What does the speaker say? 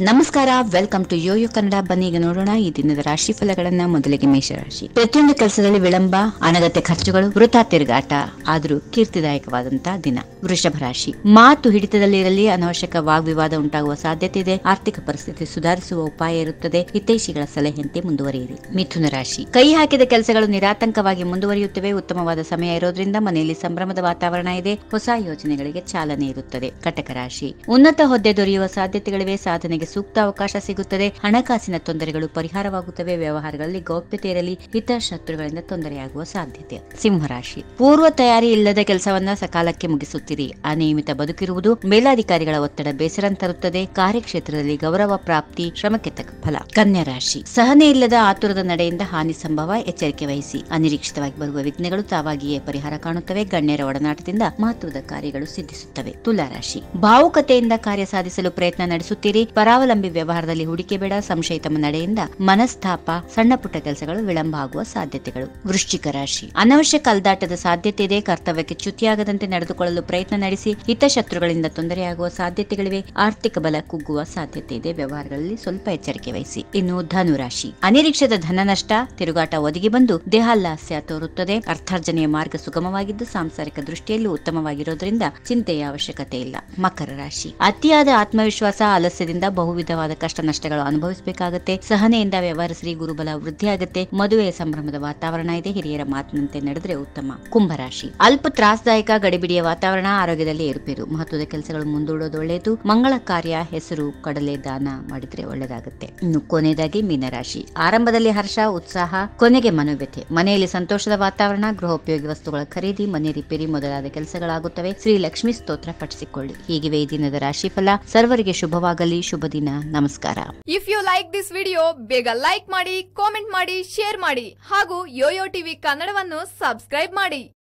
ನಮಸ್ಕಾರ welcome to Yoyo Kannada ಬನ್ನಿ ಈಗ ನೋಡೋಣ ಈ ದಿನದ ರಾಶಿ ಫಲಗಳನ್ನ ಮೊದಲಿಗೆ ಮೇಷರಾಶಿ ಪ್ರತಿಯೊಂದು ಕೆಲಸದಲ್ಲಿ ವಿಳಂಬ ಅನಗತ್ಯ ಖರ್ಚುಗಳು ವೃಥಾ ತಿರುಗಾಟ ಆದರೂ ಕೀರ್ತಿದಾಯಕವಾದಂತಹ ದಿನ ವೃಷಭ ರಾಶಿ ಮಾತು ಹಿಡಿತದಲ್ಲಿರಲಿ ಅನವಶ್ಯಕ ವಾಗ್ವಿವಾದ ಉಂಟಾಗುವ ಸಾಧ್ಯತೆ ಇದೆ ಆರ್ಥಿಕ ಪರಿಸ್ಥಿತಿ ಸುಧಾರಿಸುವ ಉಪಾಯ ಇರುತ್ತದೆ ಹಿತೈಷಿಗಳ ಸಲಹೆಯಂತೆ ಮುಂದುವರಿಯಿರಿ ಮಿಥುನ ರಾಶಿ ಕೈ ಹಾಕಿದ ಕೆಲಸಗಳು ನಿರಾತಂಕವಾಗಿ ಮುಂದುವರಿಯುತ್ತವೆ ಉತ್ತಮವಾದ ಸಮಯ ಇರೋದ್ರಿಂದ ಮನೆಯಲ್ಲಿ ಸಂಭ್ರಮದ ವಾತಾವರಣ ಇದೆ ಹೊಸ ಯೋಜನೆಗಳಿಗೆ ಚಾಲನೆ ಇರುತ್ತದೆ ಕಟಕ ರಾಶಿ ಉನ್ನತ ಹುದ್ದೆ ದೊರೆಯುವ ಸಾಧ್ಯತೆಗಳಿವೆ ಸಾಧನೆಗೆ ಸೂಕ್ತ ಅವಕಾಶ ಸಿಗುತ್ತದೆ ಹಣಕಾಸಿನ ತೊಂದರೆಗಳು ಪರಿಹಾರವಾಗುತ್ತವೆ ವ್ಯವಹಾರಗಳಲ್ಲಿ ಗೌಪ್ಯತೆ ಇರಲಿ ಹಿತಶತ್ರುಗಳಿಂದ ತೊಂದರೆಯಾಗುವ ಸಾಧ್ಯತೆ ಸಿಂಹರಾಶಿ ಪೂರ್ವ ತಯಾರಿ ಇಲ್ಲದ ಕೆಲಸವನ್ನ ಸಕಾಲಕ್ಕೆ ಮುಗಿಸುತ್ತೀರಿ ಅನಿಯಮಿತ ಬದುಕಿರುವುದು ಮೇಲಾಧಿಕಾರಿಗಳ ಒತ್ತಡ ಬೇಸರ ತರುತ್ತದೆ ಕಾರ್ಯಕ್ಷೇತ್ರದಲ್ಲಿ ಗೌರವ ಪ್ರಾಪ್ತಿ ಶ್ರಮಕ್ಕೆ ತಕ್ಕ ಫಲ ಕನ್ಯಾ ರಾಶಿ ಸಹನೆ ಇಲ್ಲದ ಆತುರದ ನಡೆಯಿಂದ ಹಾನಿ ಸಂಭವ ಎಚ್ಚರಿಕೆ ವಹಿಸಿ ಅನಿರೀಕ್ಷಿತವಾಗಿ ಬರುವ ವಿಘ್ನಗಳು ತಾವಾಗಿಯೇ ಪರಿಹಾರ ಕಾಣುತ್ತವೆ ಗಣ್ಯರ ಒಡನಾಟದಿಂದ ಮಹತ್ವದ ಕಾರ್ಯಗಳು ಸಿದ್ಧಿಸುತ್ತವೆ ತುಲಾ ರಾಶಿ ಭಾವುಕತೆಯಿಂದ ಕಾರ್ಯ ಸಾಧಿಸಲು ಪ್ರಯತ್ನ ನಡೆಸುತ್ತೀರಿ ಪರಾವಲಂಬಿ ವ್ಯವಹಾರದಲ್ಲಿ ಹೂಡಿಕೆ ಬೇಡ ಸಂಶಯ ತಮ್ಮ ನಡೆಯಿಂದ ಮನಸ್ತಾಪ ಸಣ್ಣ ಪುಟ್ಟ ಕೆಲಸಗಳು ವಿಳಂಬ ಆಗುವ ಸಾಧ್ಯತೆಗಳು ವೃಶ್ಚಿಕ ರಾಶಿ ಅನವಶ್ಯಕ ಅಲ್ದಾಟದ ಸಾಧ್ಯತೆ ಇದೆ ಕರ್ತವ್ಯಕ್ಕೆ ಚ್ಯುತಿಯಾಗದಂತೆ ನಡೆದುಕೊಳ್ಳಲು ಪ್ರಯತ್ನ ನಡೆಸಿ ಹಿತಶತ್ರುಗಳಿಂದ ತೊಂದರೆಯಾಗುವ ಸಾಧ್ಯತೆಗಳಿವೆ ಆರ್ಥಿಕ ಬಲ ಕುಗ್ಗುವ ಸಾಧ್ಯತೆ ಇದೆ ವ್ಯವಹಾರಗಳಲ್ಲಿ ಸ್ವಲ್ಪ ಎಚ್ಚರಿಕೆ ವಹಿಸಿ ಇನ್ನು ಧನು ರಾಶಿ ಅನಿರೀಕ್ಷಿತ ಧನ ನಷ್ಟ ತಿರುಗಾಟ ಒದಗಿ ಬಂದು ದೇಹಾಲ್ಲಾಸ್ಯ ತೋರುತ್ತದೆ ಅರ್ಥಾರ್ಜನೆಯ ಮಾರ್ಗ ಸುಗಮವಾಗಿದ್ದು ಸಾಂಸಾರಿಕ ದೃಷ್ಟಿಯಲ್ಲೂ ಉತ್ತಮವಾಗಿರೋದ್ರಿಂದ ಚಿಂತೆಯ ಅವಶ್ಯಕತೆ ಇಲ್ಲ ಮಕರ ರಾಶಿ ಅತಿಯಾದ ಆತ್ಮವಿಶ್ವಾಸ ಆಲಸ್ಯದಿಂದ ಬಹುವಿಧವಾದ ಕಷ್ಟ ನಷ್ಟಗಳು ಅನುಭವಿಸಬೇಕಾಗುತ್ತೆ ಸಹನೆಯಿಂದ ವ್ಯವಹರಿಸಿ ಗುರುಬಲ ವೃದ್ಧಿಯಾಗುತ್ತೆ ಮದುವೆಯ ಸಂಭ್ರಮದ ವಾತಾವರಣ ಇದೆ ಹಿರಿಯರ ಮಾತಿನಂತೆ ನಡೆದ್ರೆ ಉತ್ತಮ ಕುಂಭರಾಶಿ ಅಲ್ಪ ತ್ರಾಸದಾಯಕ ಗಡಿಬಿಡಿಯ ವಾತಾವರಣ ಆರೋಗ್ಯದಲ್ಲಿ ಏರುಪೇರು ಮಹತ್ವದ ಕೆಲಸಗಳು ಮುಂದೂಡೋದು ಒಳ್ಳೆಯದು ಮಂಗಳ ಕಾರ್ಯ ಹೆಸರು ಕಡಲೆ ದಾನ ಮಾಡಿದ್ರೆ ಒಳ್ಳೆಯದಾಗುತ್ತೆ ಇನ್ನು ಕೊನೆಯದಾಗಿ ಮೀನರಾಶಿ ಆರಂಭದಲ್ಲಿ ಹರ್ಷ ಉತ್ಸಾಹ ಕೊನೆಗೆ ಮನೋವ್ಯಥೆ ಮನೆಯಲ್ಲಿ ಸಂತೋಷದ ವಾತಾವರಣ ಗೃಹೋಪಯೋಗಿ ವಸ್ತುಗಳ ಖರೀದಿ ಮನೆ ರಿಪೇರಿ ಮೊದಲಾದ ಕೆಲಸಗಳಾಗುತ್ತವೆ ಶ್ರೀ ಲಕ್ಷ್ಮೀ ಸ್ತೋತ್ರ ಪಠಿಸಿಕೊಳ್ಳಿ ಹೀಗಿವೆ ಈ ದಿನದ ರಾಶಿಫಲ ಸರ್ವರಿಗೆ ಶುಭವಾಗಲಿ ಶುಭ ದಿನ ನಮಸ್ಕಾರ if you like this video ಬೇಗ ಲೈಕ್ ಮಾಡಿ ಕಾಮೆಂಟ್ ಮಾಡಿ ಶೇರ್ ಮಾಡಿ ಹಾಗೂ ಯೋಯೋ ಟಿವಿ ಕನ್ನಡವನ್ನು ಸಬ್ಸ್ಕ್ರೈಬ್ ಮಾಡಿ